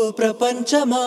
ప్రపంచమా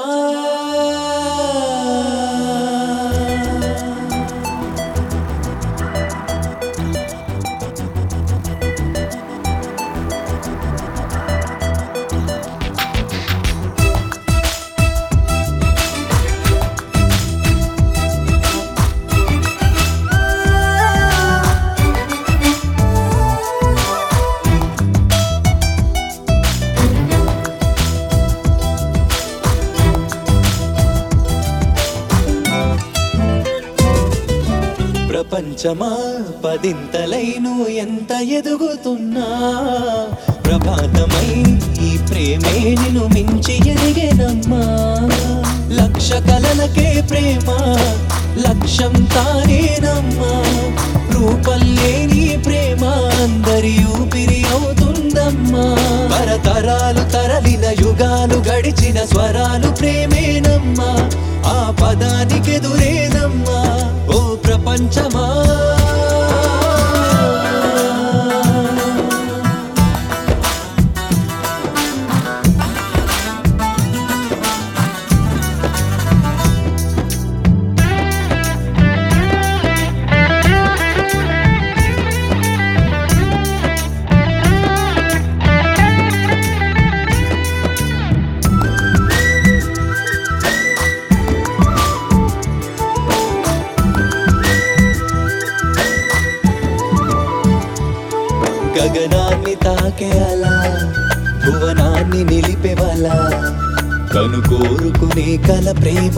ప్రపంచమా పదింతలై నువ్వు ఎంత ఎదుగుతున్నా ప్రభాతమై ఈ ప్రేమే నిన్ను మించి ఎదిగేనమ్మా లక్ష కలలకే ప్రేమ లక్ష్యం తానేనమ్మా రూపం లేని ప్రేమ అందరి ఊపిరి అవుతుందమ్మా తరతరాలు తరలిన యుగాలు గడిచిన స్వరాలు ప్రేమేనమ్మా ఆ పదానికి ఎదురేనమ్మా ఓ ప్రపంచమా గగనాన్ని తాకే అలా భువనాన్ని నిలిపేవల కను కోరుకునే కల ప్రేమ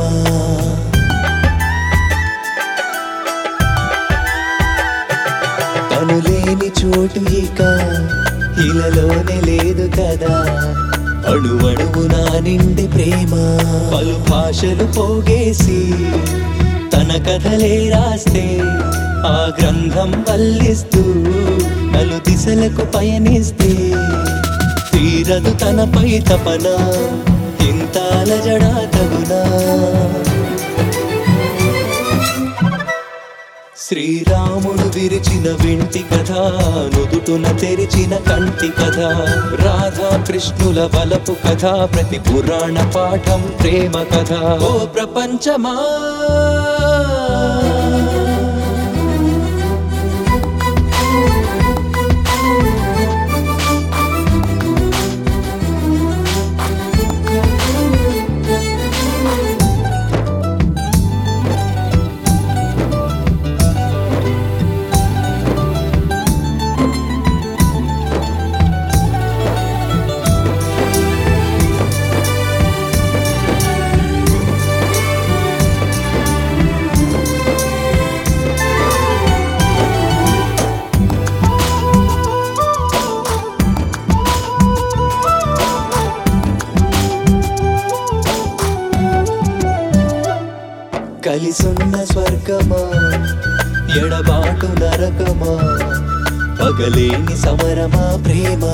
తను లేని చోటు ఇక ఇలలోనే లేదు కదా అణువణువు నా నిండి ప్రేమ పలు భాషలు పోగేసి తన కథలే రాస్తే ఆ గ్రంథం వల్లిస్తూ నలు దిశలకు పయనిస్తే తీరదు తనపై తపన ఇంత అలజడా తగునా శ్రీరాముడు విరిచిన వింటి కథ నుదుటున తెరిచిన కంటి కథ రాధా కృష్ణుల బలపు కథ ప్రతి పురాణ పాఠం ప్రేమ కథ ఓ ప్రపంచమా కలిసున్న స్వర్గమా ఎడబాటు నరకమా పగలేని సమరమా ప్రేమ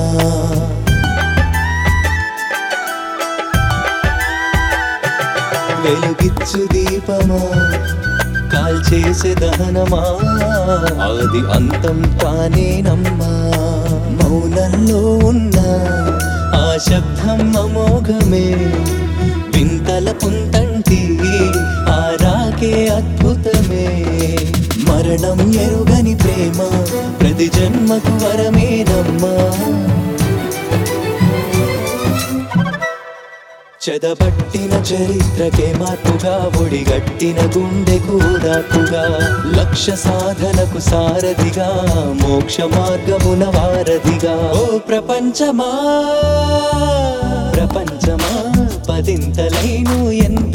వెలుగిచ్చు దీపమా కాల్చేసే దహనమా అది అంతం తానేనమ్మా మౌనంలో ఉన్న ఆ శబ్దం అమోఘమే వింతల పుంతంటి ఆ రాకే అద్భుతమే మరణం ఎరుగని ప్రేమ ప్రతి జన్మకు వరమేనమ్మా చెదబట్టిన చరిత్రకే మార్పుగా ఒడిగట్టిన గుండెకు దాటుగా లక్ష్య సాధనకు సారథిగా మోక్ష మార్గమున వారధిగా ఓ ప్రపంచమా ప్రపంచమా పదింతలై నువ్వు ఎంత